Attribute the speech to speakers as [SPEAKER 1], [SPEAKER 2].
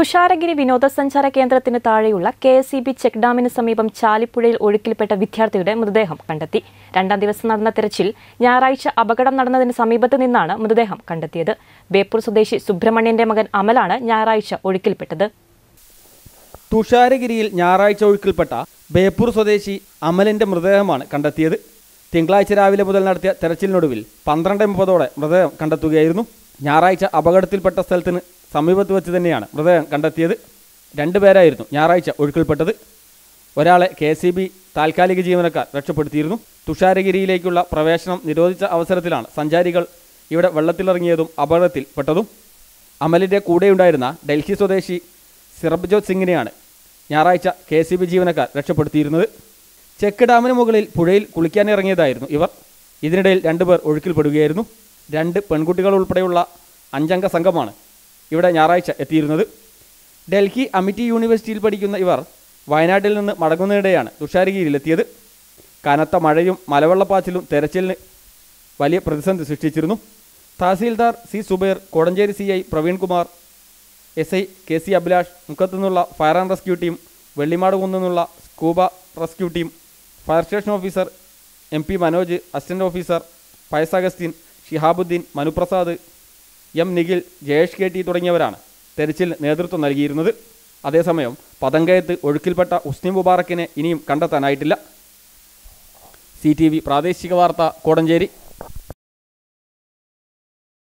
[SPEAKER 1] തുഷാരഗിരി വിനോദസഞ്ചാര കേന്ദ്രത്തിന് താഴെയുള്ള K S E B check ഡാമിന് സമീപം ചാലിപ്പുഴയിൽ ഒഴുക്കിൽപ്പെട്ട വിദ്യാർത്ഥിയുടെ മൃതദേഹം കണ്ടെത്തി രണ്ടാം ദിവസം നടന്ന തെരച്ചിൽ ഞായറാഴ്ച അപകടം നടന്നതിന് സമീപത്ത് നിന്നാണ് മൃതദേഹം കണ്ടെത്തിയത് ബേപ്പൂർ സ്വദേശി സുബ്രഹ്മണ്യന്റെ മകൻ അമലാണ് ഞായറാഴ്ച ഒഴുക്കിൽപ്പെട്ടത്
[SPEAKER 2] തുഷാരഗിരിയിൽ ഞായറാഴ്ച ഒഴുക്കിൽപ്പെട്ട ബേപ്പൂർ സ്വദേശി അമലിന്റെ മൃതദേഹമാണ് കണ്ടെത്തിയത് തിങ്കളാഴ്ച രാവിലെ മുതൽ നടത്തിയ തെരച്ചിലിനൊടുവിൽ പന്ത്രണ്ട് മുപ്പതോടെ മൃതദേഹം കണ്ടെത്തുകയായിരുന്നു ഞായറാഴ്ച അപകടത്തിൽപ്പെട്ട സ്ഥലത്തിന് സമീപത്ത് വെച്ച് തന്നെയാണ് മൃതദേഹം കണ്ടെത്തിയത് രണ്ടുപേരായിരുന്നു ഞായറാഴ്ച ഒഴുക്കിൽപ്പെട്ടത് ഒരാളെ കെ സി ബി താൽക്കാലിക ജീവനക്കാർ രക്ഷപ്പെടുത്തിയിരുന്നു തുഷാരഗിരിയിലേക്കുള്ള പ്രവേശനം നിരോധിച്ച അവസരത്തിലാണ് സഞ്ചാരികൾ ഇവിടെ വെള്ളത്തിലിറങ്ങിയതും അപകടത്തിൽപ്പെട്ടതും അമലിന്റെ കൂടെയുണ്ടായിരുന്ന ഡൽഹി സ്വദേശി സിറബ്ജോത് സിംഗിനെയാണ് ഞായറാഴ്ച കെ സി ബി ജീവനക്കാർ രക്ഷപ്പെടുത്തിയിരുന്നത് ചെക്ക് ഡാമിന് മുകളിൽ പുഴയിൽ കുളിക്കാനിറങ്ങിയതായിരുന്നു ഇവർ ഇതിനിടയിൽ രണ്ടുപേർ ഒഴുക്കിൽപ്പെടുകയായിരുന്നു രണ്ട് പെൺകുട്ടികൾ ഉൾപ്പെടെയുള്ള അഞ്ചംഗ സംഘമാണ് ഇവിടെ ഞായറാഴ്ച എത്തിയിരുന്നത് ഡൽഹി അമിറ്റി യൂണിവേഴ്സിറ്റിയിൽ പഠിക്കുന്ന ഇവർ വയനാട്ടിൽ നിന്ന് മടങ്ങുന്നതിടെയാണ് തുഷാരഗിരിയിലെത്തിയത് കനത്ത മഴയും മലവെള്ളപ്പാച്ചിലും തെരച്ചിലിന് വലിയ പ്രതിസന്ധി സൃഷ്ടിച്ചിരുന്നു തഹസീൽദാർ C Subair Kodanchery C I Praveenkumar S I K C Abhilash മുക്കത്തു നിന്നുള്ള fire and rescue team Vellimad കുന്നിൽ നിന്നുള്ള scuba rescue team fire station officer M P Manoj assistant officer Fayas Augustine Shihabuddeen Manuprasad M Nikhil Jayesh K T തുടങ്ങിയവരാണ് തെരച്ചിലിന് നേതൃത്വം നൽകിയിരുന്നത് അതേസമയം പതങ്കയത്ത് ഒഴുക്കിൽപ്പെട്ട ഉസ്നി മുബാറക്കിനെ ഇനിയും കണ്ടെത്താനായിട്ടില്ല സി ടി വി പ്രാദേശിക വാർത്ത കോടഞ്ചേരി